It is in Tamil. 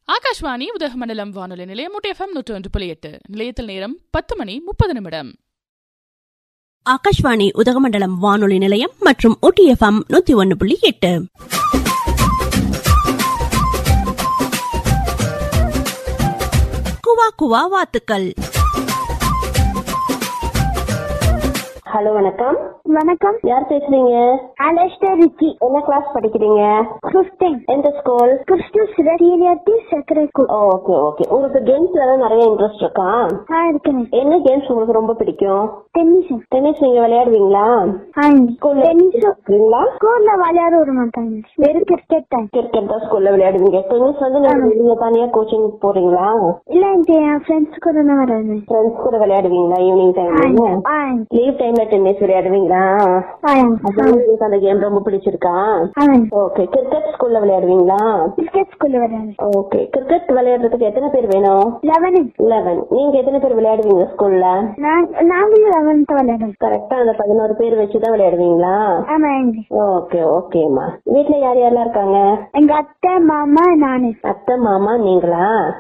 ஆகாஷ்வாணி உதகமண்டலம் வானொலி நிலையம் எஃப்எம் நூற்று ஒன்று புள்ளி எட்டு நிலையத்தில் நேரம் பத்து மணி முப்பது நிமிடம் ஆகாஷ்வாணி உதகமண்டலம் வானொலி நிலையம் மற்றும் ஒட்டிஎஃப்எம் நூத்தி ஒன்னு புள்ளி எட்டு குவா குவா வாத்துக்கள் ஹலோ வணக்கம் வணக்கம் யார் பேசுறீங்க அலஸ்டர் ரிக்கி என்ன கிளாஸ் படிக்கிறீங்க கிறிஸ்டின் எந்த ஸ்கூல் கிறிஸ்து சிறீரியத்தி செக்ரேக்கு ஓகே ஓகே உங்களுக்கு கேம்ஸ்ல எல்லாம் நிறைய இன்ட்ரெஸ்ட் இருக்கா ஆ இருக்கிறேன் என்ன கேம்ஸ் உங்களுக்கு ரொம்ப பிடிக்கும் டென்னிஸ் டென்னிஸ் நீங்க விளையாடுவீங்களா ஆண்டி ஸ்கூல்ல டென்னிஸ் விளையாடுவீங்களா ஸ்கூல்ல விளையாட விட மாட்டாங்க வெறும் கிரிக்கெட் தான் கிரிக்கெட் தான் ஸ்கூல்ல விளையாடுவீங்க டென்னிஸ் வந்து நீங்க வெளிய தனியா கோச்சிங் போறீங்களா இல்ல ஆண்டி என் ஃப்ரெண்ட்ஸ் கூட தான் வராது ஃப்ரெண்ட்ஸ் கூட விளையாடுவீங்களா ஈவினிங் டைம்ல ஆண்டி லீவ் டைம்ல டென்னிஸ் விளையாடுவீங்களா அதனால உங்களுக்கு அந்த கேம் ரொம்ப பிடிச்சிருக்கா ஆண்டி ஓகே கிரிக்கெட் ஸ்கூல்ல விளையாடுவீங்களா கிரிக்கெட் ஸ்கூல்ல வராது ஓகே கிரிக்கெட் விளையாடுறதுக்கு எத்தனை பேர் வேணும் லெவனு லெவன் நீங்க எத்தனை பேர் விளையாடுவீங்க ஸ்கூல்ல நாங்களும் லெவன்த் விளையாடுவோம் கரெக்டா அந்த பதினோரு பேர் வச்சுதான் விளையாடுவீங்களா ஆமா ஆண்டி ஓகே ஓகேம்மா வீட்ல யார் யாரெல்லாம் இருக்காங்க எங்க அத்தை மாமா நானு அத்தை மாமா நீங்களா